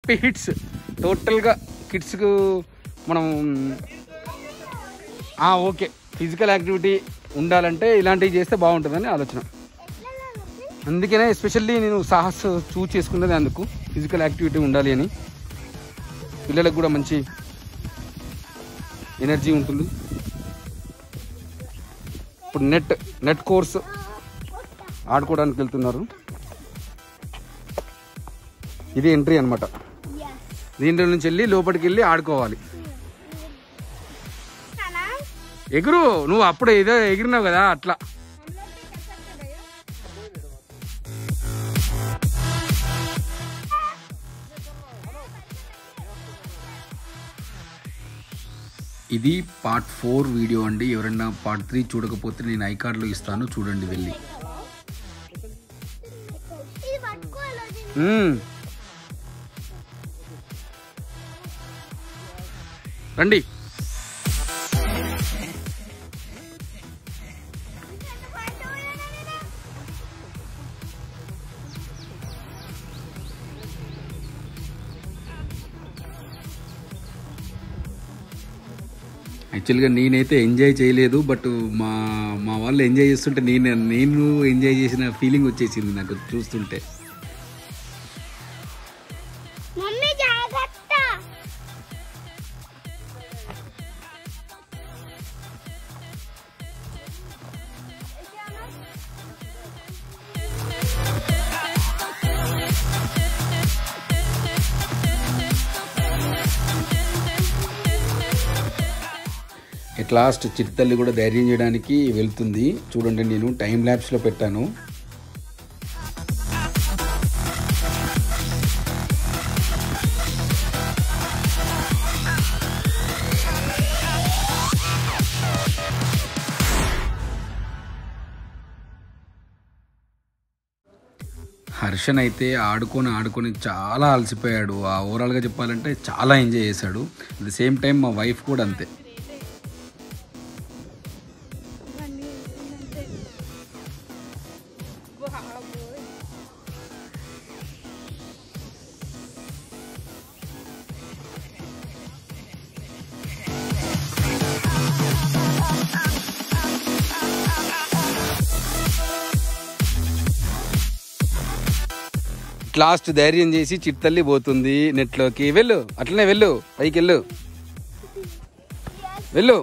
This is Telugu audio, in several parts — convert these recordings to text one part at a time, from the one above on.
హ్యాపీ హిట్స్ టోటల్గా కిడ్స్కు మనం ఆ, ఓకే ఫిజికల్ యాక్టివిటీ ఉండాలంటే ఇలాంటివి చేస్తే బాగుంటుందని ఆలోచన అందుకనే ఎస్పెషల్లీ నేను సాహస్ చూస్ చేసుకున్నది అందుకు ఫిజికల్ యాక్టివిటీ ఉండాలి అని పిల్లలకు కూడా మంచి ఎనర్జీ ఉంటుంది ఇప్పుడు నెట్ నెట్ కోర్స్ ఆడుకోవడానికి వెళ్తున్నారు ఇది ఎంట్రీ అన్నమాట దీంట్లో నుంచి వెళ్ళి లోపలికి వెళ్ళి ఆడుకోవాలి ఎగురు నువ్వు అప్పుడు ఏదో ఎగిరినావు కదా అట్లా ఇది పార్ట్ ఫోర్ వీడియో అండి ఎవరైనా పార్ట్ త్రీ చూడకపోతే నేను ఐకార్డ్లో ఇస్తాను చూడండి వెళ్ళి ఇది పట్టుకోవాలి మ్మ్. రండి యాక్చువల్గా నేనైతే ఎంజాయ్ చేయలేదు బట్ మా మా వాళ్ళు ఎంజాయ్ చేస్తుంటే నేను నేను ఎంజాయ్ చేసిన ఫీలింగ్ వచ్చేసింది నాకు చూస్తుంటే మమ్మీ జాగ్రత్త ఎట్ లాస్ట్ చిరుతల్లి కూడా ధైర్యం చేయడానికి వెళ్తుంది చూడండి నేను టైం ల్యాబ్స్లో పెట్టాను హర్షన్ అయితే ఆడుకొని ఆడుకొని చాలా అలసిపోయాడు ఆ ఓవరాల్గా చెప్పాలంటే చాలా ఎంజాయ్ చేశాడు అట్ ద సేమ్ టైం మా వైఫ్ కూడా అంతే లాస్ట్ ధైర్యం చేసి చిట్టల్లి పోతుంది నెట్లోకి వెళ్ళు అట్లనే వెళ్ళు పైకి వెళ్ళు వెళ్ళు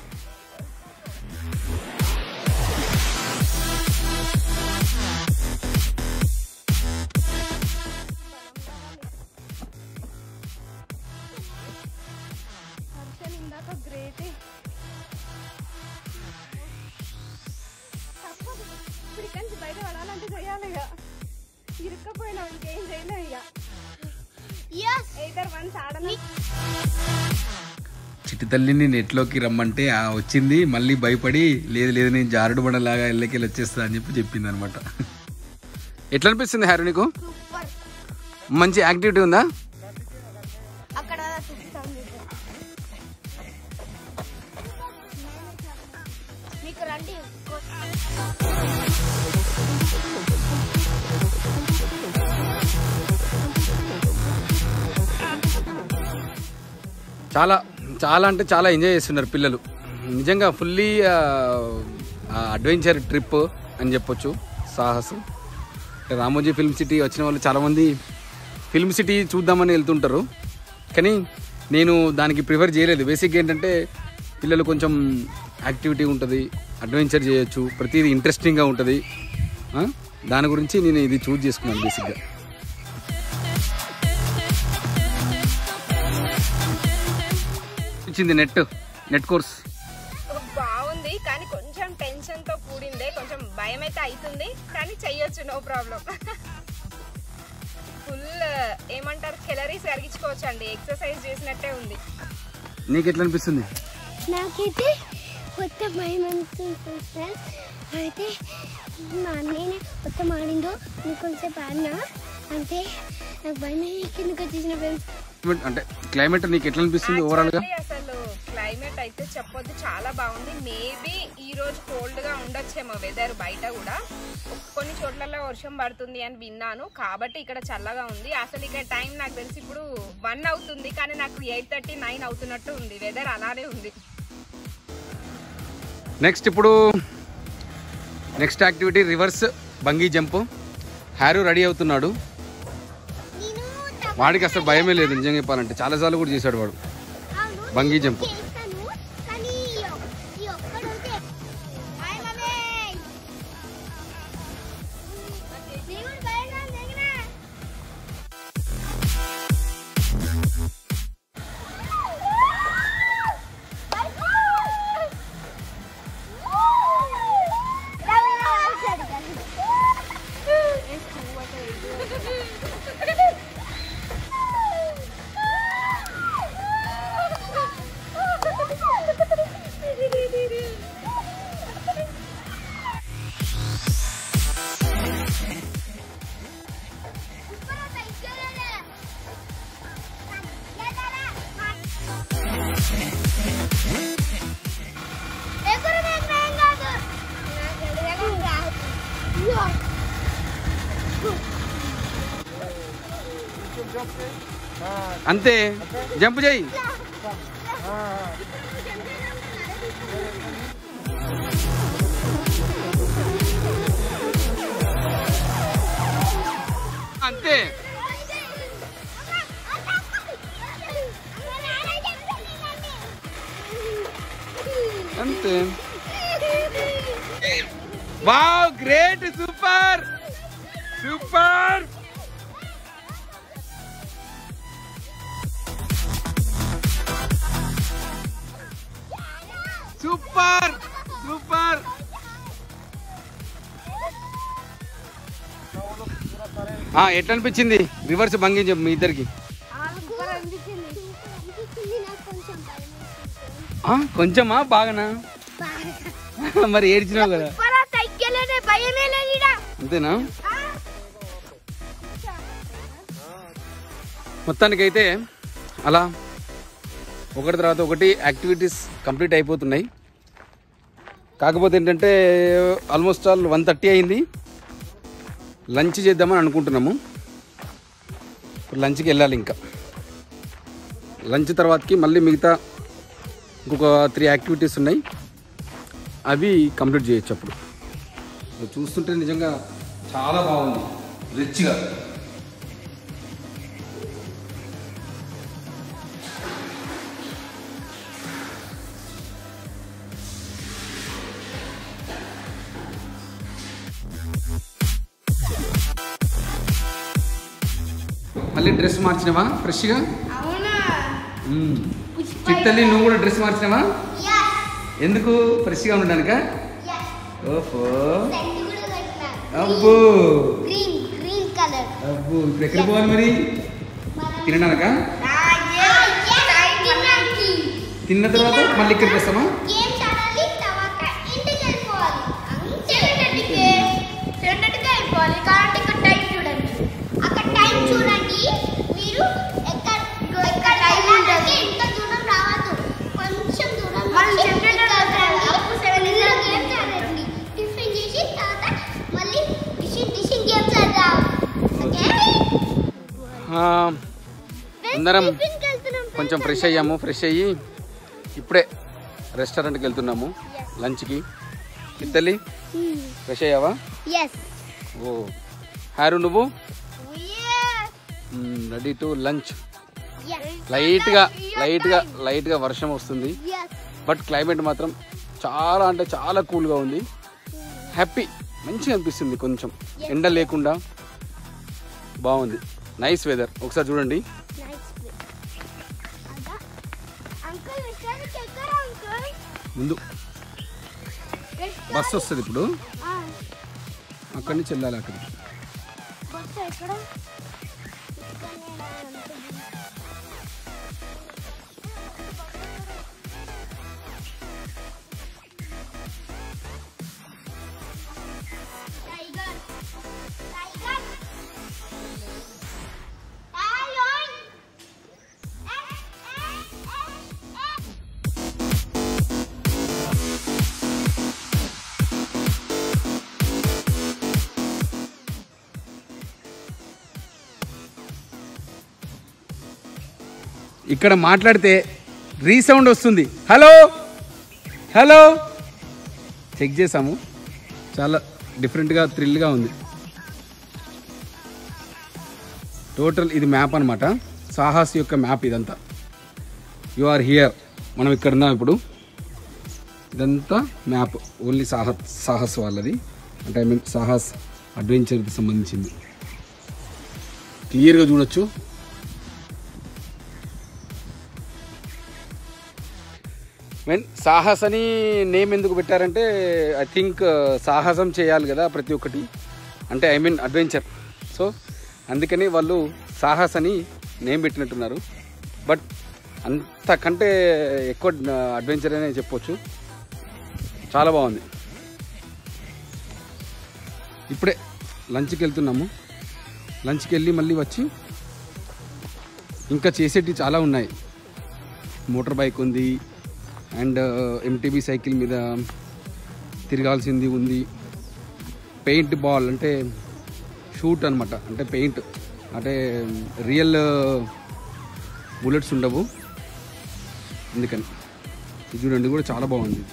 హర్షన్ ఇందాక గ్రేటే తప్పదు ఇప్పుడు ఇక్కడి నుంచి బయట పడాలంటే చేయాలి ఇక ఇరుక్కపోయినావు ఇంకేం చేయలేవు ఇక ఎస్ ఎయిటర్ వన్స్ ఆడని చిట్టి తల్లిని నెట్లోకి రమ్మంటే ఆ వచ్చింది మళ్ళీ భయపడి లేదు లేదు నేను జారుడు బండలాగా ఇళ్ళకెళ్ళి వచ్చేస్తా అని చెప్పి చెప్పింది అనమాట ఎట్లా అనిపిస్తుంది హ్యారీ నీకు సూపర్ మంచి యాక్టివిటీ ఉందా అక్కడ చూపిస్తాను మీకు మీకు రండి చాలా చాలా అంటే చాలా ఎంజాయ్ చేస్తున్నారు పిల్లలు నిజంగా ఫుల్లీ అడ్వెంచర్ ట్రిప్ అని చెప్పొచ్చు సాహసం రామోజీ ఫిల్మ్ సిటీ వచ్చిన వాళ్ళు చాలామంది ఫిల్మ్ సిటీ చూద్దామని వెళ్తుంటారు కానీ నేను దానికి ప్రిఫర్ చేయలేదు బేసిక్గా ఏంటంటే పిల్లలు కొంచెం యాక్టివిటీ ఉంటుంది అడ్వెంచర్ చేయొచ్చు ప్రతిదీ ఇంట్రెస్టింగ్గా ఉంటుంది ఆ? దాని గురించి నేను ఇది చూజ్ చేసుకున్నాను బేసిక్గా ఇచ్చింది నెట్ నెట్ కోర్స్ బాగుంది కానీ కొంచెం టెన్షన్ తో కూడిందే కొంచెం భయం అయితే అవుతుంది కానీ చెయ్యొచ్చు నో ప్రాబ్లం ఫుల్ ఏమంటారు కెలరీస్ కరిగించుకోవచ్చు అండి ఎక్సర్సైజ్ చేసినట్టే ఉంది నీకు ఎట్లా అనిపిస్తుంది నాకైతే కొత్త భయం అనిపిస్తుంది ఫ్రెండ్స్ అయితే మా అన్నయ్య కొత్త ఆడిందో నీకు కొంచెం ఆడినా అంటే నాకు భయం కిందకి వచ్చేసిన ఫ్రెండ్స్ అంటే క్లైమేట్ నీకు ఎట్లా అనిపిస్తుంది ఓవరాల్ గా Actually అసలు క్లై క్లైమేట్ అయితే చెప్పొద్దు చాలా బాగుంది మేబీ ఈ రోజు కోల్డ్ గా ఉండొచ్చేమో వెదర్ బయట కూడా కొన్ని చోట్లలో వర్షం పడుతుంది అని విన్నాను కాబట్టి ఇక్కడ చల్లగా ఉంది అసలు ఇక్కడ టైం నాకు తెలిసి ఇప్పుడు వన్ అవుతుంది కానీ నాకు ఎయిట్ థర్టీ నైన్ అవుతున్నట్టు ఉంది వెదర్ అలానే ఉంది నెక్స్ట్ ఇప్పుడు next activity reverse bungee jump Harry ready అవుతున్నాడు నేను వాడికి అసలు భయమే లేదు నిజంగా చెప్పాలంటే చాలాసార్లు కూడా చేశాడు వాడు అవును, బంగీ నేను జంప్. చేస్తాను కానీ ఈ ఒక్- ఈ ఒక్కడైతే హాయ్ మమ్మీ దేవుడు బయట దగ్గర అంతే జంప్ చేయి అంతే అంతే wow great super super super super ఆ, ఎట్లా అనిపించింది రివర్స్ బంగి చెప్పు మీ ఇద్దరికి ఆ, కొంచెమా బాగానా మరి ఏడ్చినావు కదా భయమే లేదు అంతేనా మొత్తానికైతే అలా ఒకటి తర్వాత ఒకటి యాక్టివిటీస్ కంప్లీట్ అయిపోతున్నాయి కాకపోతే ఏంటంటే ఆల్మోస్ట్ ఆల్ వన్ థర్టీ అయింది లంచ్ చేద్దామని అనుకుంటున్నాము ఇప్పుడు లంచ్కి వెళ్ళాలి ఇంకా లంచ్ తర్వాతకి మళ్ళీ మిగతా ఇంకొక త్రీ యాక్టివిటీస్ ఉన్నాయి అవి కంప్లీట్ చేయొచ్చు అప్పుడు ఇది చూస్తుంటే నిజంగా చాలా బాగుంది రిచ్గా మళ్ళీ డ్రెస్ మార్చినవా ఫ్రెష్గా అవునా చిట్టల్లి నువ్వు కూడా డ్రెస్ మార్చినవా ఎందుకు ఫ్రెష్గా ఉండడానిక ఓహో అబ్బో గ్రీన్ గ్రీన్ కలర్ అబ్బో ఇప్పుడు ఎక్కడికి పోవాలి మరి తినడానికా తిన్న తర్వాత మళ్ళీ ఇక్కడికి వస్తామా గేమ్స్ ఆడాలి తర్వాత ఇంటికి వెళ్ళిపోవాలి సెవెంటీకి సెవెంటీకి వెళ్ళిపోవాలి కాబట్టి ఇక్కడ టైం చూడండి అక్కడ టైం చూడండి మీరు ఎక్కడ ఎక్కడ టైం ఉంటుంది ఎంత దూరం రావద్దు కొంచెం దూరం గేమ్స్ ఆడండి టిఫిన్ చేసి తర్వాత మళ్ళీ డిషింగ్ డిషింగ్ గేమ్స్ ఆడదాం ఓకే ఆ, అందరం కొంచెం ఫ్రెష్ అయ్యాము ఫ్రెష్ అయ్యి ఇప్పుడే రెస్టారెంట్కి వెళ్తున్నాము లంచ్కి ఇద్దలి ఫ్రెష్ అయ్యావా ఎస్ ఓ హారు నువ్వు రెడీ టు లంచ్ లైట్గా లైట్గా లైట్గా వర్షం వస్తుంది బట్ క్లైమేట్ మాత్రం చాలా అంటే చాలా కూల్గా ఉంది హ్యాపీ మంచిగా అనిపిస్తుంది కొంచెం ఎండ లేకుండా బాగుంది నైస్ వెదర్ ఒకసారి చూడండి అంకుల్ విషయానికి ఎక్కడ అంకుల్ ముందు బస్సు వస్తుంది ఇప్పుడు అక్కడి నుంచి వెళ్ళాలి అక్కడికి బస్సు ఎక్కడ టైగర్ టైగర్ లయన్ ఇక్కడ మాట్లాడితే రీసౌండ్ వస్తుంది హలో హలో చెక్ చేసాము చాలా డిఫరెంట్గా థ్రిల్గా ఉంది టోటల్ ఇది మ్యాప్ అనమాట సాహస్ యొక్క మ్యాప్ ఇదంతా యు ఆర్ హియర్ మనం ఇక్కడ ఉన్నాం ఇప్పుడు ఇదంతా మ్యాప్ ఓన్లీ సాహస్ సాహస్ వాళ్ళది అంటే ఐ మీన్ సాహస్ అడ్వెంచర్కి సంబంధించింది క్లియర్గా చూడొచ్చు మెన్ సాహస్ అని నేమ్ ఎందుకు పెట్టారంటే ఐ థింక్ సాహసం చేయాలి కదా ప్రతి ఒక్కటి అంటే ఐ మీన్ అడ్వెంచర్ సో అందుకని వాళ్ళు సాహస్ అని నేమ్ పెట్టినట్టున్నారు బట్ అంతకంటే ఎక్కువ అడ్వెంచర్ అనే చెప్పొచ్చు చాలా బాగుంది ఇప్పుడే లంచ్కి వెళ్తున్నాము లంచ్కి వెళ్ళి మళ్ళీ వచ్చి ఇంకా చేసేటివి చాలా ఉన్నాయి మోటార్ బైక్ ఉంది అండ్ ఎంటీబీ సైకిల్ మీద తిరగాల్సింది ఉంది పెయింట్ బాల్ అంటే షూట్ అనమాట అంటే పెయింట్ అంటే రియల్ బుల్లెట్స్ ఉండవు అందుకని ఇది చూడండి కూడా చాలా బాగుంది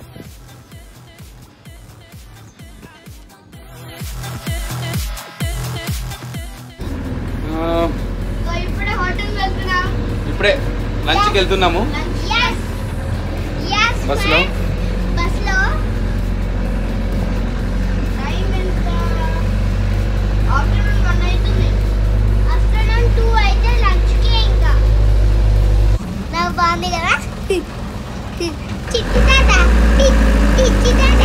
ఆ, సో ఇప్పుడే హోటల్ వెళ్తున్నాం ఇప్పుడే లంచ్కి వెళ్తున్నాము Yes. Yes, బస్సులో? friends. బస్సులో టైం ఎంత ఆఫ్టర్నూన్ వన్ అవుతుంది ఆఫ్టర్నూన్ టూ అయితే లంచ్కి ఇంకా నాకు బాగుంది కదా చిట్టి తాత చిట్టి తాత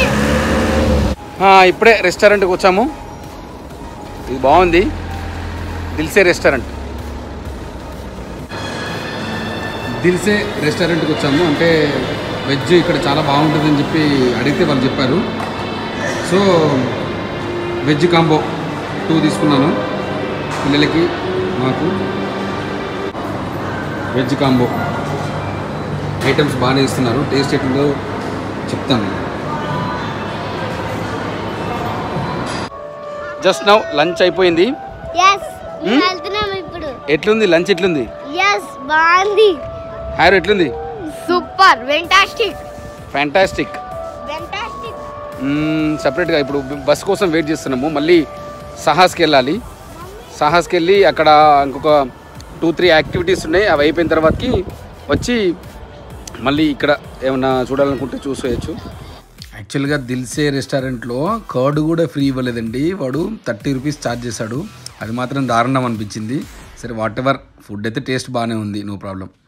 ఆ, ఇప్పుడే రెస్టారెంట్కి వచ్చాము ఇది బాగుంది దిల్సే రెస్టారెంట్ దిల్సే రెస్టారెంట్కి వచ్చాము అంటే వెజ్ ఇక్కడ చాలా బాగుంటుందని చెప్పి అడిగితే వాళ్ళు చెప్పారు సో వెజ్ కాంబో టూ తీసుకున్నాను పిల్లలకి మాకు వెజ్ కాంబో ఐటమ్స్ బాగానే ఇస్తున్నారు టేస్ట్ ఎట్లుందో చెప్తాను జస్ట్ నౌ లంచ్ అయిపోయింది ఎస్ Hmm? వెళ్తున్నాం ఇప్పుడు ఎట్లుంది లంచ్ ఎట్లుంది ఎస్ బాగుంది హారు ఎట్లుంది సూపర్ వెంటాస్టిక్ ఫ్యాంటాస్టిక్ వెంటాస్టిక్ సపరేట్గా ఇప్పుడు బస్ కోసం వెయిట్ చేస్తున్నాము మళ్ళీ సాహస్కి వెళ్ళాలి సాహస్కి వెళ్ళి అక్కడ ఇంకొక టూ త్రీ యాక్టివిటీస్ ఉన్నాయి అవి అయిపోయిన తర్వాతకి వచ్చి మళ్ళీ ఇక్కడ ఏమన్నా చూడాలనుకుంటే చూసేయచ్చు యాక్చువల్గా దిల్సే రెస్టారెంట్లో కర్డ్ కూడా ఫ్రీ ఇవ్వలేదండి వాడు థర్టీ రూపీస్ ఛార్జ్ చేశాడు అది మాత్రం దారుణం అనిపించింది సరే వాట్ ఎవర్ ఫుడ్ అయితే టేస్ట్ బాగానే ఉంది నో ప్రాబ్లం